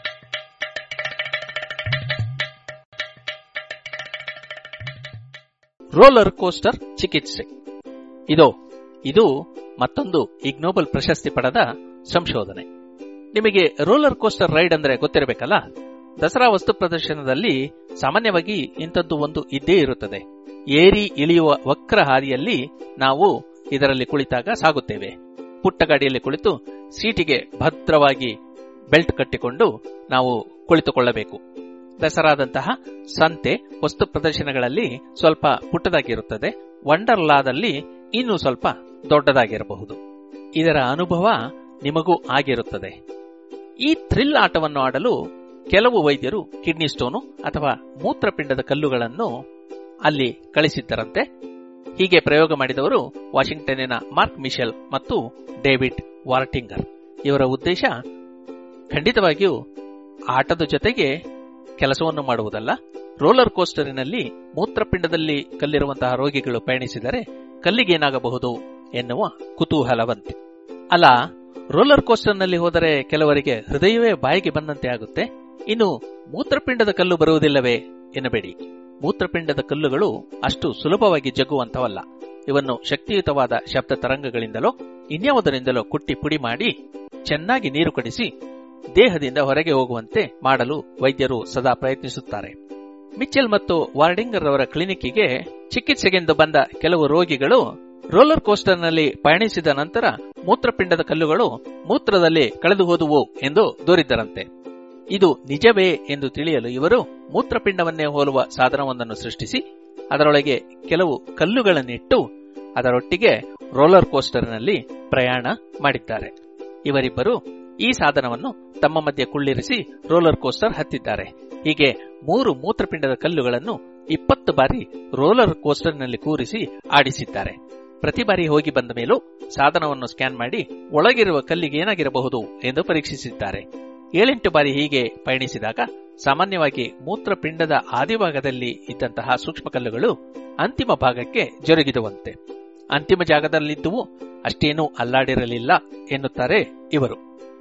ರೋಲರ್ ಕೋಸ್ಟರ್ ಚಿಕಿತ್ಸೆ ಇದೋ ಇದು ಮತ್ತೊಂದು ಇಗ್ನೋಬಲ್ ಪ್ರಶಸ್ತಿ ಪಡೆದ ಸಂಶೋಧನೆ ನಿಮಗೆ ರೋಲರ್ ಕೋಸ್ಟರ್ ರೈಡ್ ಅಂದ್ರೆ ಗೊತ್ತಿರಬೇಕಲ್ಲ ದಸರಾ ವಸ್ತು ಪ್ರದರ್ಶನದಲ್ಲಿ ಸಾಮಾನ್ಯವಾಗಿ ಇಂಥದ್ದು ಒಂದು ಇದ್ದೇ ಇರುತ್ತದೆ ಏರಿ ಇಳಿಯುವ ವಕ್ರ ಹಾದಿಯಲ್ಲಿ ನಾವು ಇದರಲ್ಲಿ ಕುಳಿತಾಗ ಸಾಗುತ್ತೇವೆ ಪುಟ್ಟ ಗಾಡಿಯಲ್ಲಿ ಕುಳಿತು ಸೀಟಿಗೆ ಭದ್ರವಾಗಿ ಬೆಲ್ಟ್ ಕಟ್ಟಿಕೊಂಡು ನಾವು ಕುಳಿತುಕೊಳ್ಳಬೇಕು ದಸರಾದಂತಹ ಸಂತೆ ವಸ್ತು ಪ್ರದರ್ಶನಗಳಲ್ಲಿ ಸ್ವಲ್ಪ ಪುಟ್ಟದಾಗಿರುತ್ತದೆ ವಂಡರ್ಲಾದಲ್ಲಿ ಇನ್ನೂ ಸ್ವಲ್ಪ ದೊಡ್ಡದಾಗಿರಬಹುದು ಇದರ ಅನುಭವ ನಿಮಗೂ ಆಗಿರುತ್ತದೆ ಈ ಥ್ರಿಲ್ ಆಟವನ್ನು ಆಡಲು ಕೆಲವು ವೈದ್ಯರು ಕಿಡ್ನಿ ಸ್ಟೋನು ಅಥವಾ ಮೂತ್ರಪಿಂಡದ ಕಲ್ಲುಗಳನ್ನು ಅಲ್ಲಿ ಕಳಿಸಿದ್ದರಂತೆ ಹೀಗೆ ಪ್ರಯೋಗ ಮಾಡಿದವರು ವಾಷಿಂಗ್ಟನ್ನಿನ ಮಾರ್ಕ್ ಮಿಶೆಲ್ ಮತ್ತು ಡೇವಿಡ್ ವಾರ್ಟಿಂಗರ್ ಇವರ ಉದ್ದೇಶ ಖಂಡಿತವಾಗಿಯೂ ಆಟದ ಜೊತೆಗೆ ಕೆಲಸವನ್ನು ಮಾಡುವುದಲ್ಲ ರೋಲರ್ ಕೋಸ್ಟರಿನಲ್ಲಿ ಮೂತ್ರಪಿಂಡದಲ್ಲಿ ಕಲ್ಲಿರುವಂತಹ ರೋಗಿಗಳು ಪಯಣಿಸಿದರೆ ಕಲ್ಲಿಗೇನಾಗಬಹುದು ಎನ್ನುವ ಕುತೂಹಲವಂತೆ ಅಲ್ಲ ರೋಲರ್ ಕೋಸ್ಟರ್ನಲ್ಲಿ ಹೋದರೆ ಕೆಲವರಿಗೆ ಹೃದಯವೇ ಬಾಯಿಗೆ ಬಂದಂತೆ ಆಗುತ್ತೆ ಇನ್ನು ಮೂತ್ರಪಿಂಡದ ಕಲ್ಲು ಬರುವುದಿಲ್ಲವೇ ಎನ್ನಬೇಡಿ ಮೂತ್ರಪಿಂಡದ ಕಲ್ಲುಗಳು ಅಷ್ಟು ಸುಲಭವಾಗಿ ಜಗ್ಗುವಂತವಲ್ಲ ಇವನ್ನು ಶಕ್ತಿಯುತವಾದ ಶಬ್ದ ತರಂಗಗಳಿಂದಲೋ ಇನ್ಯಾವುದರಿಂದಲೋ ಕುಟ್ಟಿ ಪುಡಿ ಮಾಡಿ ಚೆನ್ನಾಗಿ ನೀರು ಕಡಿಸಿ ದೇಹದಿಂದ ಹೊರಗೆ ಹೋಗುವಂತೆ ಮಾಡಲು ವೈದ್ಯರು ಸದಾ ಪ್ರಯತ್ನಿಸುತ್ತಾರೆ ಮಿಚೆಲ್ ಮತ್ತು ವಾರ್ಡಿಂಗರ್ ಅವರ ಕ್ಲಿನಿಕ್ಗೆ ಚಿಕಿತ್ಸೆಗೆಂದು ಬಂದ ಕೆಲವು ರೋಗಿಗಳು ರೋಲರ್ ಕೋಸ್ಟರ್ನಲ್ಲಿ ಪಯಣಿಸಿದ ನಂತರ ಮೂತ್ರಪಿಂಡದ ಕಲ್ಲುಗಳು ಮೂತ್ರದಲ್ಲಿ ಕಳೆದು ಹೋದುವು ಎಂದು ದೂರಿದ್ದರಂತೆ ಇದು ನಿಜವೇ ಎಂದು ತಿಳಿಯಲು ಇವರು ಮೂತ್ರಪಿಂಡವನ್ನೇ ಹೋಲುವ ಸಾಧನವೊಂದನ್ನು ಸೃಷ್ಟಿಸಿ ಅದರೊಳಗೆ ಕೆಲವು ಕಲ್ಲುಗಳನ್ನಿಟ್ಟು ಅದರೊಟ್ಟಿಗೆ ರೋಲರ್ ಕೋಸ್ಟರ್ನಲ್ಲಿ ಪ್ರಯಾಣ ಮಾಡಿದ್ದಾರೆ ಇವರಿಬ್ಬರು ಈ ಸಾಧನವನ್ನು ತಮ್ಮ ಮಧ್ಯೆ ಕುಳ್ಳಿರಿಸಿ ರೋಲರ್ ಕೋಸ್ಟರ್ ಹತ್ತಿದ್ದಾರೆ ಹೀಗೆ ಮೂರು ಮೂತ್ರಪಿಂಡದ ಕಲ್ಲುಗಳನ್ನು ಇಪ್ಪತ್ತು ಬಾರಿ ರೋಲರ್ ಕೋಸ್ಟರ್ನಲ್ಲಿ ಕೂರಿಸಿ ಆಡಿಸಿದ್ದಾರೆ ಪ್ರತಿ ಬಾರಿ ಹೋಗಿ ಬಂದ ಮೇಲೂ ಸಾಧನವನ್ನು ಸ್ಕ್ಯಾನ್ ಮಾಡಿ ಒಳಗಿರುವ ಕಲ್ಲಿಗೆ ಏನಾಗಿರಬಹುದು ಎಂದು ಪರೀಕ್ಷಿಸಿದ್ದಾರೆ ಏಳೆಂಟು ಬಾರಿ ಹೀಗೆ ಪಯಣಿಸಿದಾಗ ಸಾಮಾನ್ಯವಾಗಿ ಮೂತ್ರಪಿಂಡದ ಆದಿಭಾಗದಲ್ಲಿ ಇದ್ದಂತಹ ಸೂಕ್ಷ್ಮ ಕಲ್ಲುಗಳು ಅಂತಿಮ ಭಾಗಕ್ಕೆ ಜರುಗಿದುವಂತೆ ಅಂತಿಮ ಜಾಗದಲ್ಲಿದ್ದುವು ಅಷ್ಟೇನೂ ಅಲ್ಲಾಡಿರಲಿಲ್ಲ ಎನ್ನುತ್ತಾರೆ ಇವರು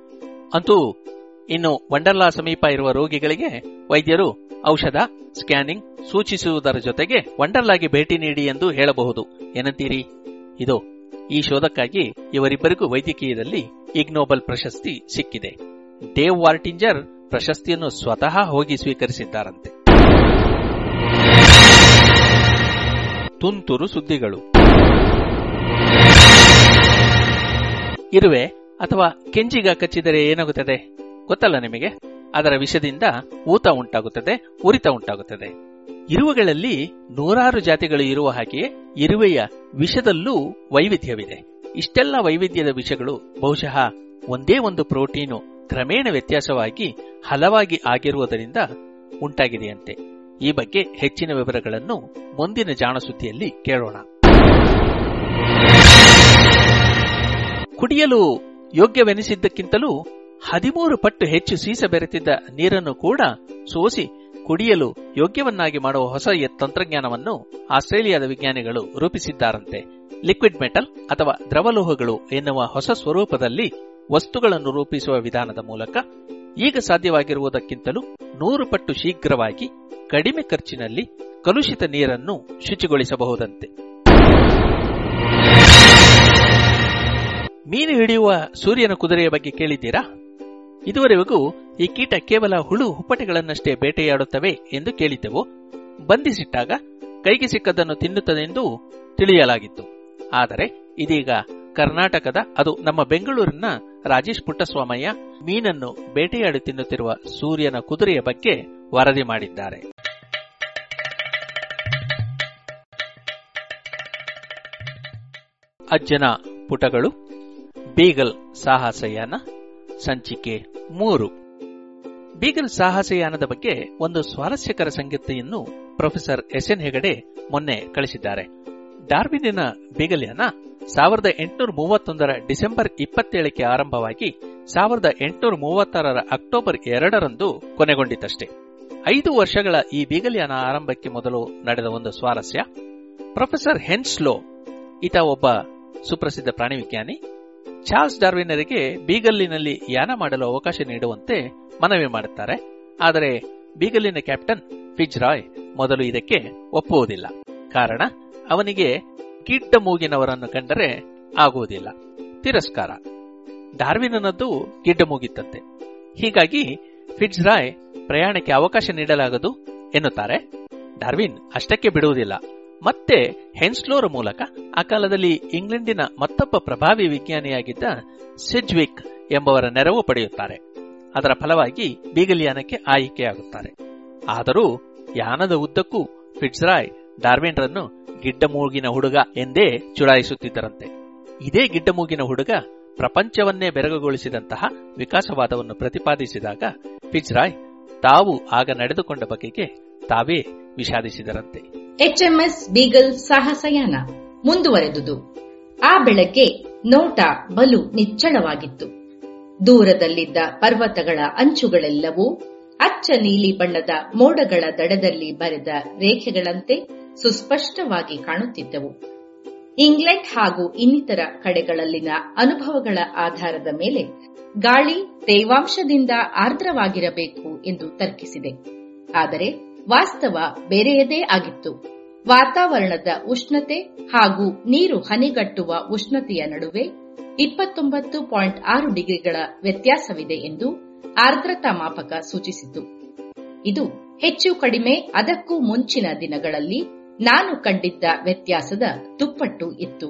ಅಂತೂ ಇನ್ನು ವಂಡರ್ಲಾ ಸಮೀಪ ಇರುವ ರೋಗಿಗಳಿಗೆ ವೈದ್ಯರು ಔಷಧ ಸ್ಕ್ಯಾನಿಂಗ್ ಸೂಚಿಸುವುದರ ಜೊತೆಗೆ ವಂಡರ್ಲಾಗೆ ಭೇಟಿ ನೀಡಿ ಎಂದು ಹೇಳಬಹುದು ಏನಂತೀರಿ ಇದು ಈ ಶೋಧಕ್ಕಾಗಿ ಇವರಿಬ್ಬರಿಗೂ ವೈದ್ಯಕೀಯದಲ್ಲಿ ಇಗ್ನೋಬಲ್ ಪ್ರಶಸ್ತಿ ಸಿಕ್ಕಿದೆ ಡೇವ್ ವಾರ್ಟಿಂಜರ್ ಪ್ರಶಸ್ತಿಯನ್ನು ಸ್ವತಃ ಹೋಗಿ ಸ್ವೀಕರಿಸಿದ್ದಾರಂತೆ ತುಂತುರು ಸುದ್ದಿಗಳು ಇರುವೆ ಅಥವಾ ಕೆಂಜಿಗ ಕಚ್ಚಿದರೆ ಏನಾಗುತ್ತದೆ ಗೊತ್ತಲ್ಲ ನಿಮಗೆ ಅದರ ವಿಷದಿಂದ ಊತ ಉಂಟಾಗುತ್ತದೆ ಉರಿತ ಉಂಟಾಗುತ್ತದೆ ಇರುವೆಗಳಲ್ಲಿ ನೂರಾರು ಜಾತಿಗಳು ಇರುವ ಹಾಗೆಯೇ ಇರುವೆಯ ವಿಷದಲ್ಲೂ ವೈವಿಧ್ಯವಿದೆ ಇಷ್ಟೆಲ್ಲ ವೈವಿಧ್ಯದ ವಿಷಗಳು ಬಹುಶಃ ಒಂದೇ ಒಂದು ಪ್ರೋಟೀನು ಕ್ರಮೇಣ ವ್ಯತ್ಯಾಸವಾಗಿ ಹಲವಾಗಿ ಆಗಿರುವುದರಿಂದ ಉಂಟಾಗಿದೆಯಂತೆ ಈ ಬಗ್ಗೆ ಹೆಚ್ಚಿನ ವಿವರಗಳನ್ನು ಮುಂದಿನ ಜಾಣಸುದ್ದಿಯಲ್ಲಿ ಕೇಳೋಣ ಕುಡಿಯಲು ಯೋಗ್ಯವೆನಿಸಿದ್ದಕ್ಕಿಂತಲೂ ಹದಿಮೂರು ಪಟ್ಟು ಹೆಚ್ಚು ಸೀಸ ಬೆರೆತಿದ್ದ ನೀರನ್ನು ಕೂಡ ಸೋಸಿ ಕುಡಿಯಲು ಯೋಗ್ಯವನ್ನಾಗಿ ಮಾಡುವ ಹೊಸ ತಂತ್ರಜ್ಞಾನವನ್ನು ಆಸ್ಟ್ರೇಲಿಯಾದ ವಿಜ್ಞಾನಿಗಳು ರೂಪಿಸಿದ್ದಾರಂತೆ ಲಿಕ್ವಿಡ್ ಮೆಟಲ್ ಅಥವಾ ದ್ರವಲೋಹಗಳು ಎನ್ನುವ ಹೊಸ ಸ್ವರೂಪದಲ್ಲಿ ವಸ್ತುಗಳನ್ನು ರೂಪಿಸುವ ವಿಧಾನದ ಮೂಲಕ ಈಗ ಸಾಧ್ಯವಾಗಿರುವುದಕ್ಕಿಂತಲೂ ನೂರು ಪಟ್ಟು ಶೀಘ್ರವಾಗಿ ಕಡಿಮೆ ಖರ್ಚಿನಲ್ಲಿ ಕಲುಷಿತ ನೀರನ್ನು ಶುಚಿಗೊಳಿಸಬಹುದಂತೆ ಮೀನು ಹಿಡಿಯುವ ಸೂರ್ಯನ ಕುದುರೆಯ ಬಗ್ಗೆ ಕೇಳಿದ್ದೀರಾ ಇದುವರೆಗೂ ಈ ಕೀಟ ಕೇವಲ ಹುಳು ಹುಪ್ಪಟೆಗಳನ್ನಷ್ಟೇ ಬೇಟೆಯಾಡುತ್ತವೆ ಎಂದು ಕೇಳಿದ್ದೆವು ಬಂಧಿಸಿಟ್ಟಾಗ ಕೈಗೆ ಸಿಕ್ಕದ್ದನ್ನು ತಿನ್ನುತ್ತದೆಂದು ತಿಳಿಯಲಾಗಿತ್ತು ಆದರೆ ಇದೀಗ ಕರ್ನಾಟಕದ ಅದು ನಮ್ಮ ಬೆಂಗಳೂರಿನ ರಾಜೇಶ್ ಪುಟ್ಟಸ್ವಾಮಯ್ಯ ಮೀನನ್ನು ಬೇಟೆಯಾಡಿ ತಿನ್ನುತ್ತಿರುವ ಸೂರ್ಯನ ಕುದುರೆಯ ಬಗ್ಗೆ ವರದಿ ಮಾಡಿದ್ದಾರೆ ಅಜ್ಜನ ಪುಟಗಳು ಬೀಗಲ್ ಸಾಹಸಯಾನ ಸಂಚಿಕೆ ಮೂರು ಬೀಗಲ್ ಸಾಹಸಯಾನದ ಬಗ್ಗೆ ಒಂದು ಸ್ವಾರಸ್ಯಕರ ಸಂಗತಿಯನ್ನು ಪ್ರೊಫೆಸರ್ ಎಸ್ ಎನ್ ಹೆಗಡೆ ಮೊನ್ನೆ ಕಳಿಸಿದ್ದಾರೆ ಡಾರ್ವಿನಿನ ಬೀಗಲ್ಯಾನ ಸಾವಿರದ ಎಂಟುನೂರ ಮೂವತ್ತೊಂದರ ಡಿಸೆಂಬರ್ ಇಪ್ಪತ್ತೇಳಕ್ಕೆ ಆರಂಭವಾಗಿ ಸಾವಿರದ ಎಂಟುನೂರ ಮೂವತ್ತಾರರ ಅಕ್ಟೋಬರ್ ಎರಡರಂದು ಕೊನೆಗೊಂಡಿತಷ್ಟೇ ಐದು ವರ್ಷಗಳ ಈ ಬೀಗಲ್ಯಾನ ಆರಂಭಕ್ಕೆ ಮೊದಲು ನಡೆದ ಒಂದು ಸ್ವಾರಸ್ಯ ಪ್ರೊಫೆಸರ್ ಹೆನ್ಸ್ಲೋ ಈತ ಒಬ್ಬ ಸುಪ್ರಸಿದ್ಧ ಪ್ರಾಣಿ ವಿಜ್ಞಾನಿ ಚಾರ್ಲ್ಸ್ ಡಾರ್ವಿನರಿಗೆ ಬೀಗಲ್ಲಿನಲ್ಲಿ ಯಾನ ಮಾಡಲು ಅವಕಾಶ ನೀಡುವಂತೆ ಮನವಿ ಮಾಡುತ್ತಾರೆ ಆದರೆ ಬೀಗಲ್ಲಿನ ಕ್ಯಾಪ್ಟನ್ ಫಿಜ್ ರಾಯ್ ಮೊದಲು ಇದಕ್ಕೆ ಒಪ್ಪುವುದಿಲ್ಲ ಕಾರಣ ಅವನಿಗೆ ಗಿಡ್ಡ ಮೂಗಿನವರನ್ನು ಕಂಡರೆ ಆಗುವುದಿಲ್ಲ ತಿರಸ್ಕಾರ ಡಾರ್ವಿನನದ್ದು ಗಿಡ್ಡ ಮೂಗಿತ್ತಂತೆ ಹೀಗಾಗಿ ಫಿಟ್ಸ್ ರಾಯ್ ಪ್ರಯಾಣಕ್ಕೆ ಅವಕಾಶ ನೀಡಲಾಗದು ಎನ್ನುತ್ತಾರೆ ಡಾರ್ವಿನ್ ಅಷ್ಟಕ್ಕೆ ಬಿಡುವುದಿಲ್ಲ ಮತ್ತೆ ಹೆನ್ಸ್ಲೋರ ಮೂಲಕ ಆ ಕಾಲದಲ್ಲಿ ಇಂಗ್ಲೆಂಡಿನ ಮತ್ತೊಬ್ಬ ಪ್ರಭಾವಿ ವಿಜ್ಞಾನಿಯಾಗಿದ್ದ ಸಿಜ್ವಿಕ್ ಎಂಬವರ ನೆರವು ಪಡೆಯುತ್ತಾರೆ ಅದರ ಫಲವಾಗಿ ಬೀಗಲ್ಯಾನಕ್ಕೆ ಆಯ್ಕೆಯಾಗುತ್ತಾರೆ ಆದರೂ ಯಾನದ ಉದ್ದಕ್ಕೂ ಫಿಟ್ಸ್ರಾಯ್ ಡಾರ್ವಿನ್ರನ್ನು ಗಿಡ್ಡ ಮೂಗಿನ ಹುಡುಗ ಎಂದೇ ಚುಡಾಯಿಸುತ್ತಿದ್ದರಂತೆ ಇದೇ ಗಿಡ್ಡ ಮೂಗಿನ ಹುಡುಗ ಪ್ರಪಂಚವನ್ನೇ ಬೆರಗುಗೊಳಿಸಿದಂತಹ ವಿಕಾಸವಾದವನ್ನು ಪ್ರತಿಪಾದಿಸಿದಾಗ ಫಿಟ್ಸ್ರಾಯ್ ತಾವು ಆಗ ನಡೆದುಕೊಂಡ ಬಗೆಗೆ ತಾವೇ ವಿಷಾದಿಸಿದರಂತೆ ಎಚ್ಎಂಎಸ್ ಬೀಗಲ್ ಸಾಹಸಯಾನ ಮುಂದುವರೆದುದು ಆ ಬೆಳಗ್ಗೆ ನೋಟ ಬಲು ನಿಚ್ಚಳವಾಗಿತ್ತು ದೂರದಲ್ಲಿದ್ದ ಪರ್ವತಗಳ ಅಂಚುಗಳೆಲ್ಲವೂ ಅಚ್ಚ ನೀಲಿ ಬಣ್ಣದ ಮೋಡಗಳ ದಡದಲ್ಲಿ ಬರೆದ ರೇಖೆಗಳಂತೆ ಸುಸ್ಪಷ್ಟವಾಗಿ ಕಾಣುತ್ತಿದ್ದವು ಇಂಗ್ಲೆಂಡ್ ಹಾಗೂ ಇನ್ನಿತರ ಕಡೆಗಳಲ್ಲಿನ ಅನುಭವಗಳ ಆಧಾರದ ಮೇಲೆ ಗಾಳಿ ತೇವಾಂಶದಿಂದ ಆರ್ದ್ರವಾಗಿರಬೇಕು ಎಂದು ತರ್ಕಿಸಿದೆ ಆದರೆ ವಾಸ್ತವ ಬೇರೆಯದೇ ಆಗಿತ್ತು ವಾತಾವರಣದ ಉಷ್ಣತೆ ಹಾಗೂ ನೀರು ಹನಿಗಟ್ಟುವ ಉಷ್ಣತೆಯ ನಡುವೆ ಇಪ್ಪತ್ತೊಂಬತ್ತು ಪಾಯಿಂಟ್ ಆರು ಡಿಗ್ರಿಗಳ ವ್ಯತ್ಯಾಸವಿದೆ ಎಂದು ಆರ್ದ್ರತಾ ಮಾಪಕ ಸೂಚಿಸಿತು ಇದು ಹೆಚ್ಚು ಕಡಿಮೆ ಅದಕ್ಕೂ ಮುಂಚಿನ ದಿನಗಳಲ್ಲಿ ನಾನು ಕಂಡಿದ್ದ ವ್ಯತ್ಯಾಸದ ದುಪ್ಪಟ್ಟು ಇತ್ತು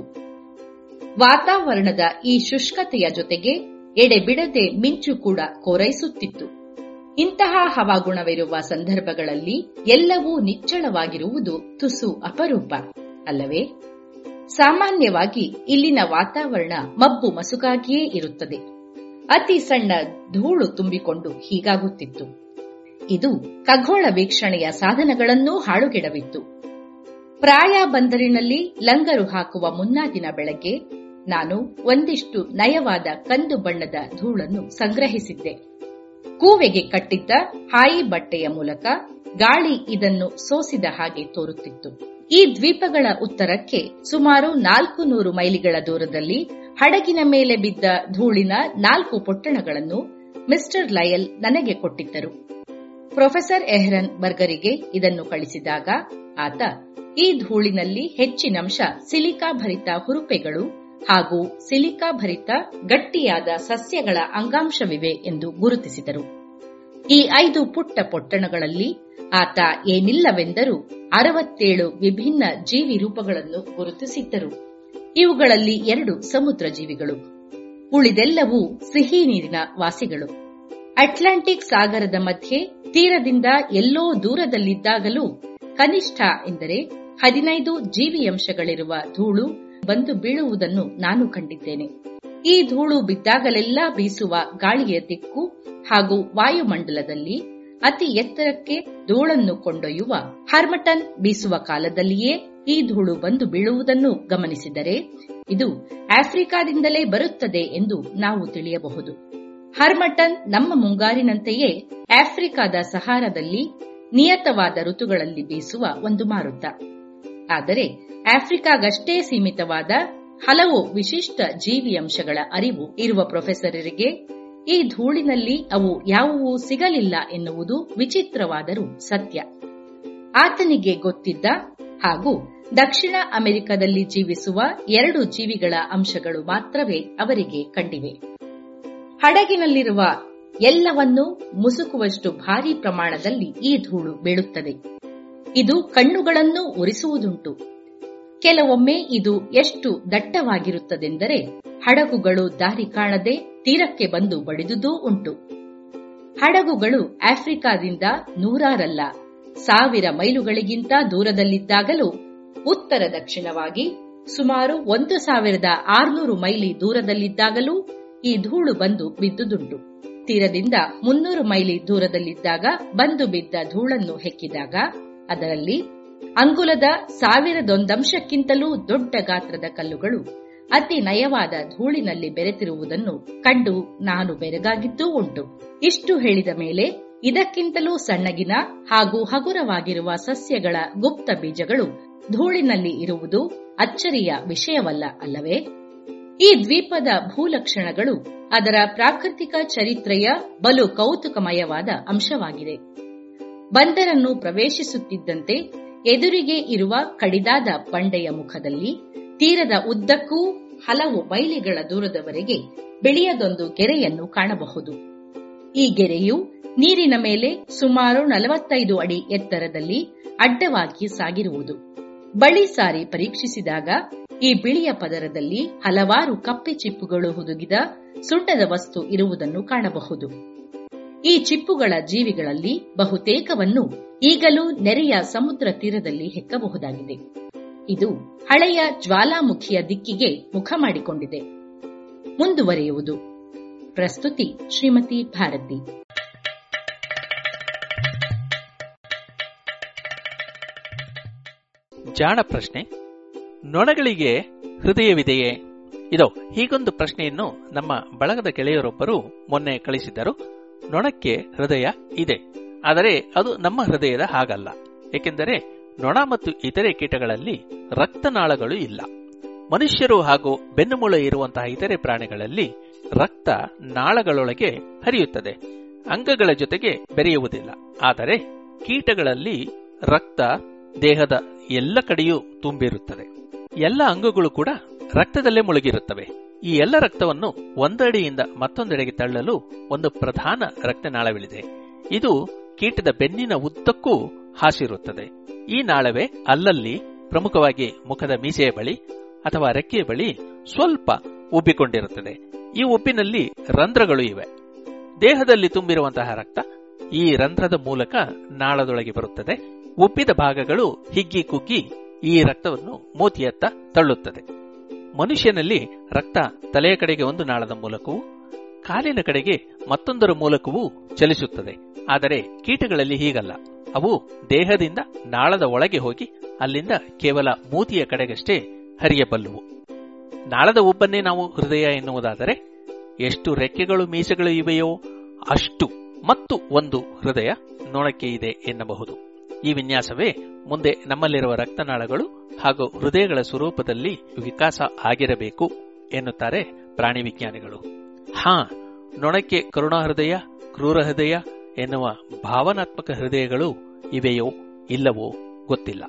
ವಾತಾವರಣದ ಈ ಶುಷ್ಕತೆಯ ಜೊತೆಗೆ ಎಡೆಬಿಡದೆ ಮಿಂಚು ಕೂಡ ಕೋರೈಸುತ್ತಿತ್ತು ಇಂತಹ ಹವಾಗುಣವಿರುವ ಸಂದರ್ಭಗಳಲ್ಲಿ ಎಲ್ಲವೂ ನಿಚ್ಚಳವಾಗಿರುವುದು ತುಸು ಅಪರೂಪ ಅಲ್ಲವೇ ಸಾಮಾನ್ಯವಾಗಿ ಇಲ್ಲಿನ ವಾತಾವರಣ ಮಬ್ಬು ಮಸುಕಾಗಿಯೇ ಇರುತ್ತದೆ ಅತಿ ಸಣ್ಣ ಧೂಳು ತುಂಬಿಕೊಂಡು ಹೀಗಾಗುತ್ತಿತ್ತು ಇದು ಖಗೋಳ ವೀಕ್ಷಣೆಯ ಸಾಧನಗಳನ್ನೂ ಹಾಳುಗೆಡವಿತ್ತು ಪ್ರಾಯ ಬಂದರಿನಲ್ಲಿ ಲಂಗರು ಹಾಕುವ ಮುನ್ನಾದಿನ ಬೆಳಗ್ಗೆ ನಾನು ಒಂದಿಷ್ಟು ನಯವಾದ ಕಂದು ಬಣ್ಣದ ಧೂಳನ್ನು ಸಂಗ್ರಹಿಸಿದ್ದೆ ಕೂವೆಗೆ ಕಟ್ಟಿದ್ದ ಹಾಯಿ ಬಟ್ಟೆಯ ಮೂಲಕ ಗಾಳಿ ಇದನ್ನು ಸೋಸಿದ ಹಾಗೆ ತೋರುತ್ತಿತ್ತು ಈ ದ್ವೀಪಗಳ ಉತ್ತರಕ್ಕೆ ಸುಮಾರು ನಾಲ್ಕು ನೂರು ಮೈಲಿಗಳ ದೂರದಲ್ಲಿ ಹಡಗಿನ ಮೇಲೆ ಬಿದ್ದ ಧೂಳಿನ ನಾಲ್ಕು ಪೊಟ್ಟಣಗಳನ್ನು ಮಿಸ್ಟರ್ ಲಯಲ್ ನನಗೆ ಕೊಟ್ಟಿದ್ದರು ಪ್ರೊಫೆಸರ್ ಎಹ್ರನ್ ಬರ್ಗರಿಗೆ ಇದನ್ನು ಕಳಿಸಿದಾಗ ಆತ ಈ ಧೂಳಿನಲ್ಲಿ ಹೆಚ್ಚಿನಂಶ ಸಿಲಿಕಾ ಭರಿತ ಹುರುಪೆಗಳು ಹಾಗೂ ಸಿಲಿಕಾ ಭರಿತ ಗಟ್ಟಿಯಾದ ಸಸ್ಯಗಳ ಅಂಗಾಂಶವಿವೆ ಎಂದು ಗುರುತಿಸಿದರು ಈ ಐದು ಪುಟ್ಟ ಪೊಟ್ಟಣಗಳಲ್ಲಿ ಆತ ಏನಿಲ್ಲವೆಂದರೂ ಅರವತ್ತೇಳು ವಿಭಿನ್ನ ಜೀವಿ ರೂಪಗಳನ್ನು ಗುರುತಿಸಿದ್ದರು ಇವುಗಳಲ್ಲಿ ಎರಡು ಸಮುದ್ರ ಜೀವಿಗಳು ಉಳಿದೆಲ್ಲವೂ ಸಿಹಿ ನೀರಿನ ವಾಸಿಗಳು ಅಟ್ಲಾಂಟಿಕ್ ಸಾಗರದ ಮಧ್ಯೆ ತೀರದಿಂದ ಎಲ್ಲೋ ದೂರದಲ್ಲಿದ್ದಾಗಲೂ ಕನಿಷ್ಠ ಎಂದರೆ ಹದಿನೈದು ಜೀವಿಯಂಶಗಳಿರುವ ಧೂಳು ಬಂದು ಬೀಳುವುದನ್ನು ನಾನು ಕಂಡಿದ್ದೇನೆ ಈ ಧೂಳು ಬಿದ್ದಾಗಲೆಲ್ಲ ಬೀಸುವ ಗಾಳಿಯ ದಿಕ್ಕು ಹಾಗೂ ವಾಯುಮಂಡಲದಲ್ಲಿ ಅತಿ ಎತ್ತರಕ್ಕೆ ಧೂಳನ್ನು ಕೊಂಡೊಯ್ಯುವ ಹರ್ಮಟನ್ ಬೀಸುವ ಕಾಲದಲ್ಲಿಯೇ ಈ ಧೂಳು ಬಂದು ಬೀಳುವುದನ್ನು ಗಮನಿಸಿದರೆ ಇದು ಆಫ್ರಿಕಾದಿಂದಲೇ ಬರುತ್ತದೆ ಎಂದು ನಾವು ತಿಳಿಯಬಹುದು ಹರ್ಮಟನ್ ನಮ್ಮ ಮುಂಗಾರಿನಂತೆಯೇ ಆಫ್ರಿಕಾದ ಸಹಾರದಲ್ಲಿ ನಿಯತವಾದ ಋತುಗಳಲ್ಲಿ ಬೀಸುವ ಒಂದು ಮಾರುತ ಆದರೆ ಆಫ್ರಿಕಾಗಷ್ಟೇ ಸೀಮಿತವಾದ ಹಲವು ವಿಶಿಷ್ಟ ಜೀವಿಯಂಶಗಳ ಅರಿವು ಇರುವ ಪ್ರೊಫೆಸರರಿಗೆ ಈ ಧೂಳಿನಲ್ಲಿ ಅವು ಯಾವುವೂ ಸಿಗಲಿಲ್ಲ ಎನ್ನುವುದು ವಿಚಿತ್ರವಾದರೂ ಸತ್ಯ ಆತನಿಗೆ ಗೊತ್ತಿದ್ದ ಹಾಗೂ ದಕ್ಷಿಣ ಅಮೆರಿಕದಲ್ಲಿ ಜೀವಿಸುವ ಎರಡು ಜೀವಿಗಳ ಅಂಶಗಳು ಮಾತ್ರವೇ ಅವರಿಗೆ ಕಂಡಿವೆ ಹಡಗಿನಲ್ಲಿರುವ ಎಲ್ಲವನ್ನೂ ಮುಸುಕುವಷ್ಟು ಭಾರಿ ಪ್ರಮಾಣದಲ್ಲಿ ಈ ಧೂಳು ಬೀಳುತ್ತದೆ ಇದು ಕಣ್ಣುಗಳನ್ನು ಉರಿಸುವುದುಂಟು ಕೆಲವೊಮ್ಮೆ ಇದು ಎಷ್ಟು ದಟ್ಟವಾಗಿರುತ್ತದೆಂದರೆ ಹಡಗುಗಳು ದಾರಿ ಕಾಣದೆ ತೀರಕ್ಕೆ ಬಂದು ಬಡಿದುದೂ ಉಂಟು ಹಡಗುಗಳು ಆಫ್ರಿಕಾದಿಂದ ನೂರಾರಲ್ಲ ಸಾವಿರ ಮೈಲುಗಳಿಗಿಂತ ದೂರದಲ್ಲಿದ್ದಾಗಲೂ ಉತ್ತರ ದಕ್ಷಿಣವಾಗಿ ಸುಮಾರು ಒಂದು ಸಾವಿರದ ಆರುನೂರು ಮೈಲಿ ದೂರದಲ್ಲಿದ್ದಾಗಲೂ ಈ ಧೂಳು ಬಂದು ಬಿದ್ದುದುಂಟು ತೀರದಿಂದ ಮುನ್ನೂರು ಮೈಲಿ ದೂರದಲ್ಲಿದ್ದಾಗ ಬಂದು ಬಿದ್ದ ಧೂಳನ್ನು ಹೆಕ್ಕಿದಾಗ ಅದರಲ್ಲಿ ಅಂಗುಲದ ಸಾವಿರದೊಂದಂಶಕ್ಕಿಂತಲೂ ದೊಡ್ಡ ಗಾತ್ರದ ಕಲ್ಲುಗಳು ಅತಿ ನಯವಾದ ಧೂಳಿನಲ್ಲಿ ಬೆರೆತಿರುವುದನ್ನು ಕಂಡು ನಾನು ಬೆರಗಾಗಿದ್ದೂ ಉಂಟು ಇಷ್ಟು ಹೇಳಿದ ಮೇಲೆ ಇದಕ್ಕಿಂತಲೂ ಸಣ್ಣಗಿನ ಹಾಗೂ ಹಗುರವಾಗಿರುವ ಸಸ್ಯಗಳ ಗುಪ್ತ ಬೀಜಗಳು ಧೂಳಿನಲ್ಲಿ ಇರುವುದು ಅಚ್ಚರಿಯ ವಿಷಯವಲ್ಲ ಅಲ್ಲವೇ ಈ ದ್ವೀಪದ ಭೂಲಕ್ಷಣಗಳು ಅದರ ಪ್ರಾಕೃತಿಕ ಚರಿತ್ರೆಯ ಬಲು ಕೌತುಕಮಯವಾದ ಅಂಶವಾಗಿದೆ ಬಂದರನ್ನು ಪ್ರವೇಶಿಸುತ್ತಿದ್ದಂತೆ ಎದುರಿಗೆ ಇರುವ ಕಡಿದಾದ ಬಂಡೆಯ ಮುಖದಲ್ಲಿ ತೀರದ ಉದ್ದಕ್ಕೂ ಹಲವು ಮೈಲಿಗಳ ದೂರದವರೆಗೆ ಬಿಳಿಯದೊಂದು ಗೆರೆಯನ್ನು ಕಾಣಬಹುದು ಈ ಗೆರೆಯು ನೀರಿನ ಮೇಲೆ ಸುಮಾರು ನಲವತ್ತೈದು ಅಡಿ ಎತ್ತರದಲ್ಲಿ ಅಡ್ಡವಾಗಿ ಸಾಗಿರುವುದು ಬಳಿ ಸಾರಿ ಪರೀಕ್ಷಿಸಿದಾಗ ಈ ಬಿಳಿಯ ಪದರದಲ್ಲಿ ಹಲವಾರು ಕಪ್ಪೆ ಚಿಪ್ಪುಗಳು ಹುದುಗಿದ ಸುಣ್ಣದ ವಸ್ತು ಇರುವುದನ್ನು ಕಾಣಬಹುದು ಈ ಚಿಪ್ಪುಗಳ ಜೀವಿಗಳಲ್ಲಿ ಬಹುತೇಕವನ್ನು ಈಗಲೂ ನೆರೆಯ ಸಮುದ್ರ ತೀರದಲ್ಲಿ ಹೆಕ್ಕಬಹುದಾಗಿದೆ ಇದು ಹಳೆಯ ಜ್ವಾಲಾಮುಖಿಯ ದಿಕ್ಕಿಗೆ ಮುಖ ಮಾಡಿಕೊಂಡಿದೆ ಮುಂದುವರಿಯುವುದು ಪ್ರಸ್ತುತಿ ಶ್ರೀಮತಿ ಭಾರತಿ ಜಾಣ ಪ್ರಶ್ನೆ ನೊಣಗಳಿಗೆ ಹೃದಯವಿದೆಯೇ ಇದೋ ಹೀಗೊಂದು ಪ್ರಶ್ನೆಯನ್ನು ನಮ್ಮ ಬಳಗದ ಗೆಳೆಯರೊಬ್ಬರು ಮೊನ್ನೆ ಕಳಿಸಿದ್ದರು ನೊಣಕ್ಕೆ ಹೃದಯ ಇದೆ ಆದರೆ ಅದು ನಮ್ಮ ಹೃದಯದ ಹಾಗಲ್ಲ ಏಕೆಂದರೆ ನೊಣ ಮತ್ತು ಇತರೆ ಕೀಟಗಳಲ್ಲಿ ರಕ್ತನಾಳಗಳು ಇಲ್ಲ ಮನುಷ್ಯರು ಹಾಗೂ ಬೆನ್ನುಮೂಳೆ ಇರುವಂತಹ ಇತರೆ ಪ್ರಾಣಿಗಳಲ್ಲಿ ರಕ್ತ ನಾಳಗಳೊಳಗೆ ಹರಿಯುತ್ತದೆ ಅಂಗಗಳ ಜೊತೆಗೆ ಬೆರೆಯುವುದಿಲ್ಲ ಆದರೆ ಕೀಟಗಳಲ್ಲಿ ರಕ್ತ ದೇಹದ ಎಲ್ಲ ಕಡೆಯೂ ತುಂಬಿರುತ್ತದೆ ಎಲ್ಲ ಅಂಗಗಳು ಕೂಡ ರಕ್ತದಲ್ಲೇ ಮುಳುಗಿರುತ್ತವೆ ಈ ಎಲ್ಲ ರಕ್ತವನ್ನು ಒಂದೆಡೆಯಿಂದ ಮತ್ತೊಂದೆಡೆಗೆ ತಳ್ಳಲು ಒಂದು ಪ್ರಧಾನ ರಕ್ತನಾಳವಿದೆ ಇದು ಕೀಟದ ಬೆನ್ನಿನ ಉದ್ದಕ್ಕೂ ಹಾಸಿರುತ್ತದೆ ಈ ನಾಳವೇ ಅಲ್ಲಲ್ಲಿ ಪ್ರಮುಖವಾಗಿ ಮುಖದ ಮೀಸೆಯ ಬಳಿ ಅಥವಾ ರೆಕ್ಕೆಯ ಬಳಿ ಸ್ವಲ್ಪ ಉಬ್ಬಿಕೊಂಡಿರುತ್ತದೆ ಈ ಉಬ್ಬಿನಲ್ಲಿ ರಂಧ್ರಗಳು ಇವೆ ದೇಹದಲ್ಲಿ ತುಂಬಿರುವಂತಹ ರಕ್ತ ಈ ರಂಧ್ರದ ಮೂಲಕ ನಾಳದೊಳಗೆ ಬರುತ್ತದೆ ಉಬ್ಬಿದ ಭಾಗಗಳು ಹಿಗ್ಗಿ ಕುಗ್ಗಿ ಈ ರಕ್ತವನ್ನು ಮೂತಿಯತ್ತ ತಳ್ಳುತ್ತದೆ ಮನುಷ್ಯನಲ್ಲಿ ರಕ್ತ ತಲೆಯ ಕಡೆಗೆ ಒಂದು ನಾಳದ ಮೂಲಕವೂ ಕಾಲಿನ ಕಡೆಗೆ ಮತ್ತೊಂದರ ಮೂಲಕವೂ ಚಲಿಸುತ್ತದೆ ಆದರೆ ಕೀಟಗಳಲ್ಲಿ ಹೀಗಲ್ಲ ಅವು ದೇಹದಿಂದ ನಾಳದ ಒಳಗೆ ಹೋಗಿ ಅಲ್ಲಿಂದ ಕೇವಲ ಮೂತಿಯ ಕಡೆಗಷ್ಟೇ ಹರಿಯಬಲ್ಲುವು ನಾಳದ ಉಬ್ಬನ್ನೇ ನಾವು ಹೃದಯ ಎನ್ನುವುದಾದರೆ ಎಷ್ಟು ರೆಕ್ಕೆಗಳು ಮೀಸೆಗಳು ಇವೆಯೋ ಅಷ್ಟು ಮತ್ತು ಒಂದು ಹೃದಯ ನೊಣಕ್ಕೆ ಇದೆ ಎನ್ನಬಹುದು ಈ ವಿನ್ಯಾಸವೇ ಮುಂದೆ ನಮ್ಮಲ್ಲಿರುವ ರಕ್ತನಾಳಗಳು ಹಾಗೂ ಹೃದಯಗಳ ಸ್ವರೂಪದಲ್ಲಿ ವಿಕಾಸ ಆಗಿರಬೇಕು ಎನ್ನುತ್ತಾರೆ ಪ್ರಾಣಿ ವಿಜ್ಞಾನಿಗಳು ಹಾ ನೊಣಕ್ಕೆ ಕರುಣಾ ಹೃದಯ ಕ್ರೂರ ಹೃದಯ ಎನ್ನುವ ಭಾವನಾತ್ಮಕ ಹೃದಯಗಳು ಇವೆಯೋ ಇಲ್ಲವೋ ಗೊತ್ತಿಲ್ಲ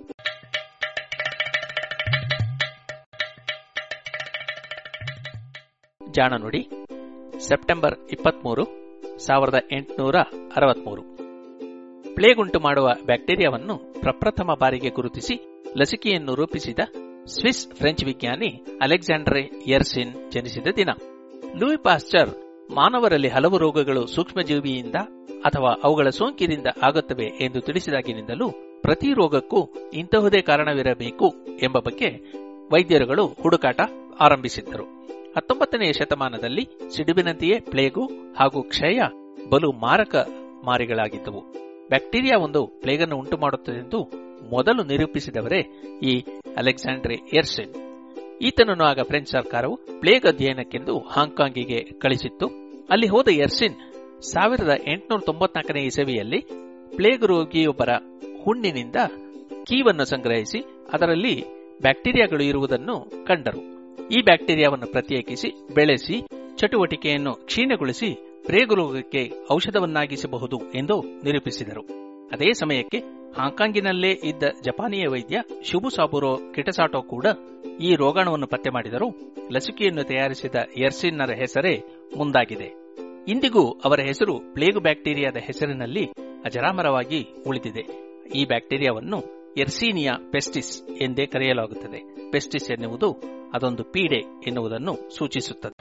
ಜಾಣ ನುಡಿ ಸೆಪ್ಟೆಂಬರ್ ಇಪ್ಪತ್ಮೂರು ಸಾವಿರದ ಎಂಟುನೂರ ಅರವತ್ಮೂರು ಪ್ಲೇಗ್ ಉಂಟು ಮಾಡುವ ಬ್ಯಾಕ್ಟೀರಿಯಾವನ್ನು ಪ್ರಪ್ರಥಮ ಬಾರಿಗೆ ಗುರುತಿಸಿ ಲಸಿಕೆಯನ್ನು ರೂಪಿಸಿದ ಸ್ವಿಸ್ ಫ್ರೆಂಚ್ ವಿಜ್ಞಾನಿ ಅಲೆಕ್ಸಾಂಡ್ರೆ ಯರ್ಸಿನ್ ಜನಿಸಿದ ದಿನ ಲೂಯಿ ಪಾಸ್ಚರ್ ಮಾನವರಲ್ಲಿ ಹಲವು ರೋಗಗಳು ಸೂಕ್ಷ್ಮಜೀವಿಯಿಂದ ಅಥವಾ ಅವುಗಳ ಸೋಂಕಿನಿಂದ ಆಗುತ್ತವೆ ಎಂದು ತಿಳಿಸಿದಾಗಿನಿಂದಲೂ ಪ್ರತಿ ರೋಗಕ್ಕೂ ಇಂತಹುದೇ ಕಾರಣವಿರಬೇಕು ಎಂಬ ಬಗ್ಗೆ ವೈದ್ಯರುಗಳು ಹುಡುಕಾಟ ಆರಂಭಿಸಿದ್ದರು ಹತ್ತೊಂಬತ್ತನೆಯ ಶತಮಾನದಲ್ಲಿ ಸಿಡುಬಿನಂತೆಯೇ ಪ್ಲೇಗು ಹಾಗೂ ಕ್ಷಯ ಬಲು ಮಾರಕ ಮಾರಿಗಳಾಗಿದ್ದವು ಬ್ಯಾಕ್ಟೀರಿಯಾ ಒಂದು ಪ್ಲೇಗನ್ನು ಉಂಟು ಮಾಡುತ್ತದೆಂದು ಮೊದಲು ನಿರೂಪಿಸಿದವರೇ ಈ ಅಲೆಕ್ಸಾಂಡ್ರೆ ಎರ್ಸೆನ್ ಈತನನ್ನು ಆಗ ಫ್ರೆಂಚ್ ಸರ್ಕಾರವು ಪ್ಲೇಗ್ ಅಧ್ಯಯನಕ್ಕೆಂದು ಹಾಂಗ್ಕಾಂಗಿಗೆ ಕಳಿಸಿತ್ತು ಅಲ್ಲಿ ಹೋದ ಎರ್ಸಿನ್ ಸಾವಿರದ ಎಂಟುನೂರ ತೊಂಬತ್ನಾಲ್ಕನೇ ಇಸವಿಯಲ್ಲಿ ಪ್ಲೇಗ್ ರೋಗಿಯೊಬ್ಬರ ಹುಣ್ಣಿನಿಂದ ಕೀವನ್ನು ಸಂಗ್ರಹಿಸಿ ಅದರಲ್ಲಿ ಬ್ಯಾಕ್ಟೀರಿಯಾಗಳು ಇರುವುದನ್ನು ಕಂಡರು ಈ ಬ್ಯಾಕ್ಟೀರಿಯಾವನ್ನು ಪ್ರತ್ಯೇಕಿಸಿ ಬೆಳೆಸಿ ಚಟುವಟಿಕೆಯನ್ನು ಕ್ಷೀಣಗೊಳಿಸಿ ಪ್ಲೇಗ್ ರೋಗಕ್ಕೆ ಔಷಧವನ್ನಾಗಿಸಬಹುದು ಎಂದು ನಿರೂಪಿಸಿದರು ಅದೇ ಸಮಯಕ್ಕೆ ಹಾಂಕಾಂಗಿನಲ್ಲೇ ಇದ್ದ ಜಪಾನಿಯ ವೈದ್ಯ ಶುಭು ಸಾಬುರೋ ಕಿಟಸಾಟೋ ಕೂಡ ಈ ರೋಗಾಣುವನ್ನು ಪತ್ತೆ ಮಾಡಿದರು ಲಸಿಕೆಯನ್ನು ತಯಾರಿಸಿದ ಎರ್ಸಿನ್ನರ ಹೆಸರೇ ಮುಂದಾಗಿದೆ ಇಂದಿಗೂ ಅವರ ಹೆಸರು ಪ್ಲೇಗು ಬ್ಯಾಕ್ಟೀರಿಯಾದ ಹೆಸರಿನಲ್ಲಿ ಅಜರಾಮರವಾಗಿ ಉಳಿದಿದೆ ಈ ಬ್ಯಾಕ್ಟೀರಿಯಾವನ್ನು ಎರ್ಸೀನಿಯಾ ಪೆಸ್ಟಿಸ್ ಎಂದೇ ಕರೆಯಲಾಗುತ್ತದೆ ಪೆಸ್ಟಿಸ್ ಎನ್ನುವುದು ಅದೊಂದು ಪೀಡೆ ಎನ್ನುವುದನ್ನು ಸೂಚಿಸುತ್ತದೆ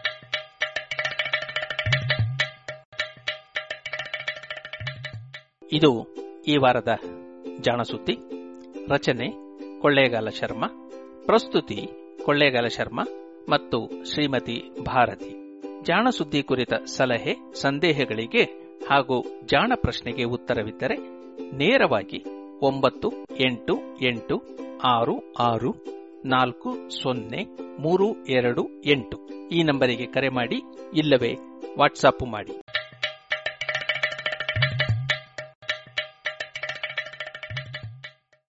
ಇದು ಈ ವಾರದ ಜಾಣಸುದ್ದಿ ರಚನೆ ಕೊಳ್ಳೇಗಾಲ ಶರ್ಮಾ ಪ್ರಸ್ತುತಿ ಕೊಳ್ಳೇಗಾಲ ಶರ್ಮಾ ಮತ್ತು ಶ್ರೀಮತಿ ಭಾರತಿ ಜಾಣ ಸುದ್ದಿ ಕುರಿತ ಸಲಹೆ ಸಂದೇಹಗಳಿಗೆ ಹಾಗೂ ಜಾಣ ಪ್ರಶ್ನೆಗೆ ಉತ್ತರವಿದ್ದರೆ ನೇರವಾಗಿ ಒಂಬತ್ತು ಎಂಟು ಎಂಟು ಆರು ಆರು ನಾಲ್ಕು ಸೊನ್ನೆ ಮೂರು ಎರಡು ಎಂಟು ಈ ನಂಬರಿಗೆ ಕರೆ ಮಾಡಿ ಇಲ್ಲವೇ ವಾಟ್ಸಾಪ್ ಮಾಡಿ